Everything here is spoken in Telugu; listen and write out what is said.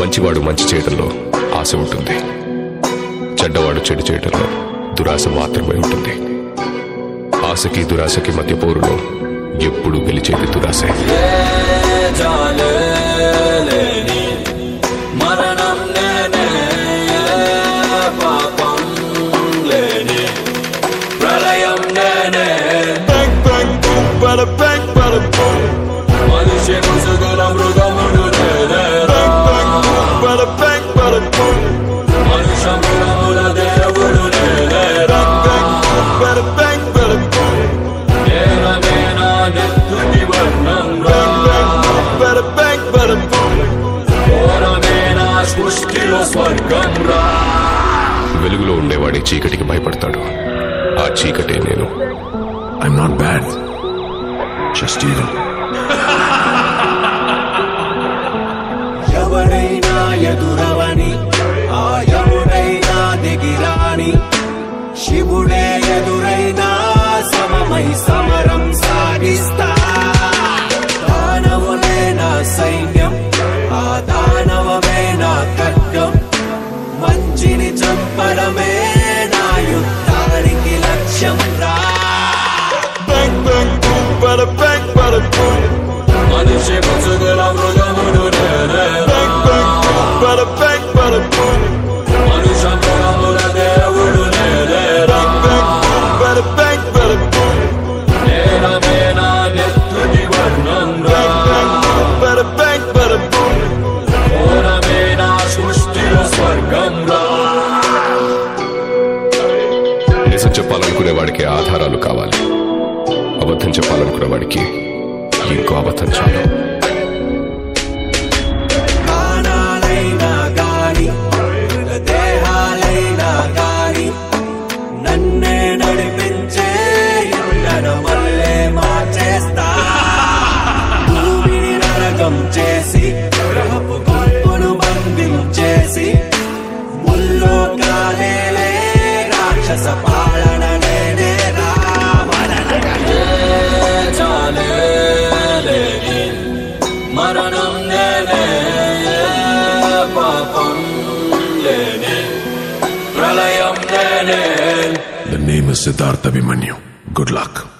మంచివాడు మంచి చేయడంలో ఆశ ఉంటుంది చెడ్డవాడు చెడు చేయడంలో దురాశ మాత్రమే ఉంటుంది ఆశకి దురాశకి మధ్య పోరులో ఎప్పుడు గెలిచేది దురాశే చాలేని మరణం నేనే పాపం లేని ప్రళయం నేనే Bang bang boom, bada bang bada boom. మనిషి ముసుగుల మృగముడు నేనే Bang bang boom, bada bang bada boom. మనుషముల దేవుడు నేనే Bang bang boom, bada bang bada boom. నేననే నా నెత్తుటి వర్ణం రా Bang bang boom, bada bang bada boom. ఘోరమే నా సృష్టిలో స్వర్గం రా వెలుగులో ఉండేవాడి చీకటికి భయపడతాడు ఆ చీకటే నేను I'm not bad. Just evil. ఎవడైనా ఎదురవని ఆ ఎవడైనా దిగిరాని శివుడే ఎదురైనా సమమై సమరం సాగిస్తా దానవులే నా సైన్యం ఆ దానవమే నా ఖడ్గం మంచిని చంపడమే నా యుద్ధానికి లక్ష్యం రా Bang bang boom, bada bang bada boom. మనిషి ముసుగుల మృగముడు నేనే Bang bang boom, bada bang bada boom. మనుషముల దేవుడు నేనే Bang bang boom, bada bang bada boom. నేనమే నా నెత్తుటి వర్ణం రా Bang bang boom, bada bang bada boom. ఘోరమే నా సృష్టిలో స్వర్గం రా నిజం చెప్పాలనుకునే వాడికి ఆధారాలు కావాలి అబద్ధం చెప్పాలనుకునే వాడికి ఇంకో అబద్ధం చాలు ప్రాణాలైనా గాని దేహాలైనా గాని నన్నే నడిపించే ఎండన మల్లే మార్చేస్తా భూమిని నరకం చేసి గ్రహపు గుంపును బంధించేసి ముల్లో కాలేలే రాక్షస పాలన నేనే చాలేని మరణం నేనే పాపం లేని ప్రళయం నేనే The name is Siddhartha Abhimanyu. Good luck.